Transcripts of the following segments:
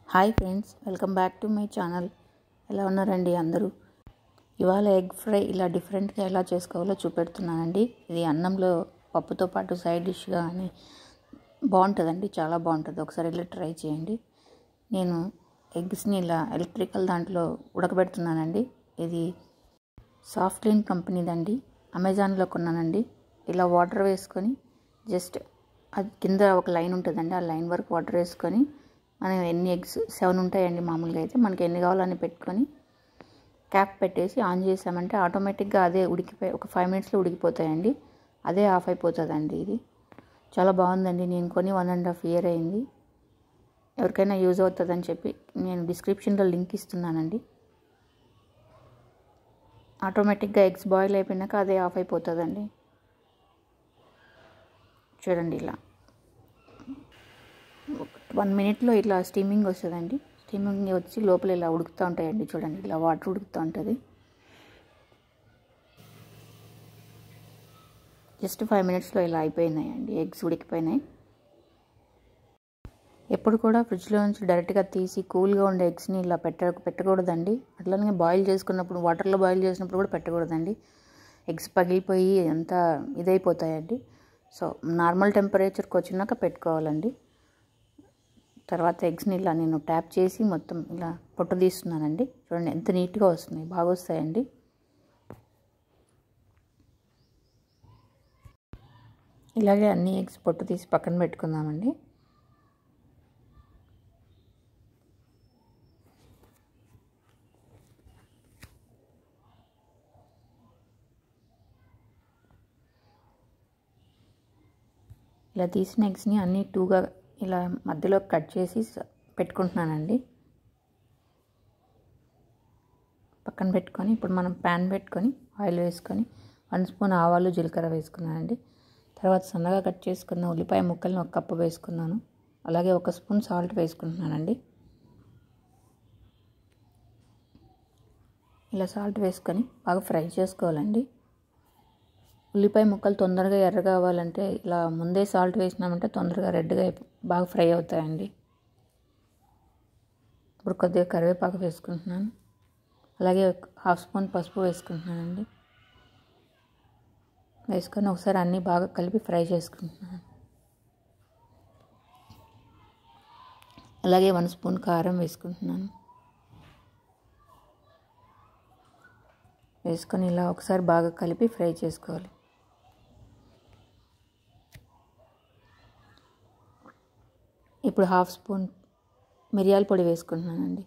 hi friends welcome back to my channel ఎలా ఉన్నారండి అందరూ ఇవాళ ఎగ్ ఫ్రై ఇలా డిఫరెంట్గా ఎలా చేసుకోవాలో చూపెడుతున్నానండి ఇది అన్నంలో పప్పుతో పాటు సైడ్ డిష్గా అని బాగుంటుందండి చాలా బాగుంటుంది ఒకసారి ఇలా ట్రై చేయండి నేను ఎగ్స్ని ఇలా ఎలక్ట్రికల్ దాంట్లో ఉడకబెడుతున్నానండి ఇది సాఫ్ట్ క్లీన్ కంపెనీదండి అమెజాన్లో కొన్నానండి ఇలా వాటర్ వేసుకొని జస్ట్ అది కింద ఒక లైన్ ఉంటుందండి ఆ లైన్ వరకు వాటర్ వేసుకొని మనం ఎన్ని ఎగ్స్ సెవెన్ ఉంటాయండి మామూలుగా అయితే మనకి ఎన్ని కావాలని పెట్టుకొని క్యాప్ పెట్టేసి ఆన్ చేసామంటే ఆటోమేటిక్గా అదే ఉడికిపోయి ఒక ఫైవ్ మినిట్స్లో ఉడికిపోతాయండి అదే ఆఫ్ అయిపోతుందండి ఇది చాలా బాగుందండి నేను కొని వన్ అండ్ హాఫ్ ఇయర్ అయింది ఎవరికైనా యూజ్ అవుతుందని చెప్పి నేను డిస్క్రిప్షన్లో లింక్ ఇస్తున్నానండి ఆటోమేటిక్గా ఎగ్స్ బాయిల్ అయిపోయినాక అదే ఆఫ్ అయిపోతుందండి చూడండి ఇలా వన్ మినిట్లో ఇట్లా స్టీమింగ్ వస్తుందండి స్టీమింగ్ వచ్చి లోపల ఇలా ఉడుకుతూ ఉంటాయండి చూడండి ఇలా వాటర్ ఉడుకుతూ ఉంటుంది జస్ట్ ఫైవ్ మినిట్స్లో ఇలా అయిపోయినాయండి ఎగ్స్ ఉడికిపోయినాయి ఎప్పుడు కూడా ఫ్రిడ్జ్లో నుంచి డైరెక్ట్గా తీసి కూల్గా ఉండే ఎగ్స్ని ఇలా పెట్ట పెట్టకూడదండి అట్లనే బాయిల్ చేసుకున్నప్పుడు వాటర్లో బాయిల్ చేసినప్పుడు కూడా పెట్టకూడదండి ఎగ్స్ పగిలిపోయి అంతా ఇదైపోతాయండి సో నార్మల్ టెంపరేచర్కి వచ్చినాక పెట్టుకోవాలండి తర్వాత ఎగ్స్ని ఇలా నేను ట్యాప్ చేసి మొత్తం ఇలా పొట్టు తీస్తున్నానండి చూడండి ఎంత నీట్గా వస్తున్నాయి బాగా వస్తాయండి ఇలాగే అన్ని ఎగ్స్ పొట్టు తీసి పక్కన పెట్టుకుందామండి ఇలా తీసిన ఎగ్స్ని అన్ని టూగా ఇలా మధ్యలో కట్ చేసి పెట్టుకుంటున్నానండి పక్కన పెట్టుకొని ఇప్పుడు మనం ప్యాన్ పెట్టుకొని ఆయిల్ వేసుకొని వన్ స్పూన్ ఆవాలు జీలకర్ర వేసుకున్నానండి తర్వాత సన్నగా కట్ చేసుకున్న ఉల్లిపాయ ముక్కల్ని ఒక కప్పు వేసుకున్నాను అలాగే ఒక స్పూన్ సాల్ట్ వేసుకుంటున్నానండి ఇలా సాల్ట్ వేసుకొని బాగా ఫ్రై చేసుకోవాలండి ఉల్లిపాయ ముక్కలు తొందరగా ఎర్రగా అవ్వాలంటే ఇలా ముందే సాల్ట్ వేసినామంటే తొందరగా రెడ్గా బాగా ఫ్రై అవుతాయండి ఇప్పుడు కొద్దిగా కరివేపాకు వేసుకుంటున్నాను అలాగే హాఫ్ స్పూన్ పసుపు వేసుకుంటున్నానండి వేసుకొని ఒకసారి అన్నీ బాగా కలిపి ఫ్రై చేసుకుంటున్నాను అలాగే వన్ స్పూన్ కారం వేసుకుంటున్నాను వేసుకొని ఇలా ఒకసారి బాగా కలిపి ఫ్రై చేసుకోవాలి ఇప్పుడు హాఫ్ స్పూన్ మిరియాల పొడి వేసుకుంటున్నానండి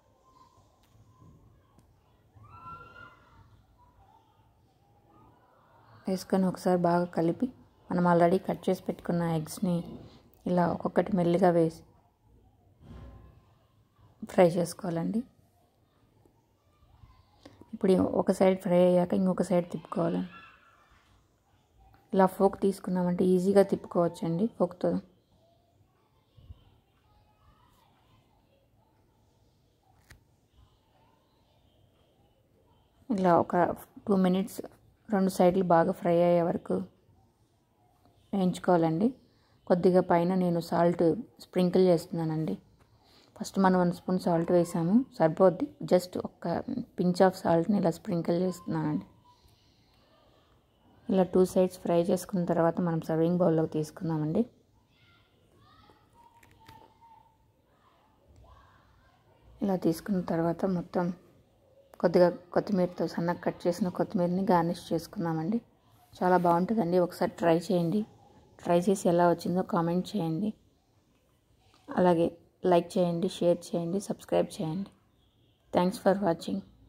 వేసుకొని ఒకసారి బాగా కలిపి మనం ఆల్రెడీ కట్ చేసి పెట్టుకున్న ఎగ్స్ని ఇలా ఒక్కొక్కటి మెల్లిగా వేసి ఫ్రై చేసుకోవాలండి ఇప్పుడు ఒక సైడ్ ఫ్రై అయ్యాక ఇంకొక సైడ్ తిప్పుకోవాలండి ఇలా ఫోక్ తీసుకున్నామంటే ఈజీగా తిప్పుకోవచ్చండి ఫోక్తో ఇలా ఒక టూ మినిట్స్ రెండు సైడ్లు బాగా ఫ్రై అయ్యే వరకు వేయించుకోవాలండి కొద్దిగా పైన నేను సాల్ట్ స్ప్రింకిల్ చేస్తున్నానండి ఫస్ట్ మనం వన్ స్పూన్ సాల్ట్ వేసాము సరిపోద్ది జస్ట్ ఒక పించ్ ఆఫ్ సాల్ట్ని ఇలా స్ప్రింకిల్ చేస్తున్నానండి ఇలా టూ సైడ్స్ ఫ్రై చేసుకున్న తర్వాత మనం సర్వింగ్ బౌల్లోకి తీసుకుందామండి ఇలా తీసుకున్న తర్వాత మొత్తం కొద్దిగా కొత్తిమీరతో సన్నగా కట్ చేసిన కొత్తిమీరని గార్నిష్ చేసుకుందామండి చాలా బాగుంటుందండి ఒకసారి ట్రై చేయండి ట్రై చేసి ఎలా వచ్చిందో కామెంట్ చేయండి అలాగే లైక్ చేయండి షేర్ చేయండి సబ్స్క్రైబ్ చేయండి థ్యాంక్స్ ఫర్ వాచింగ్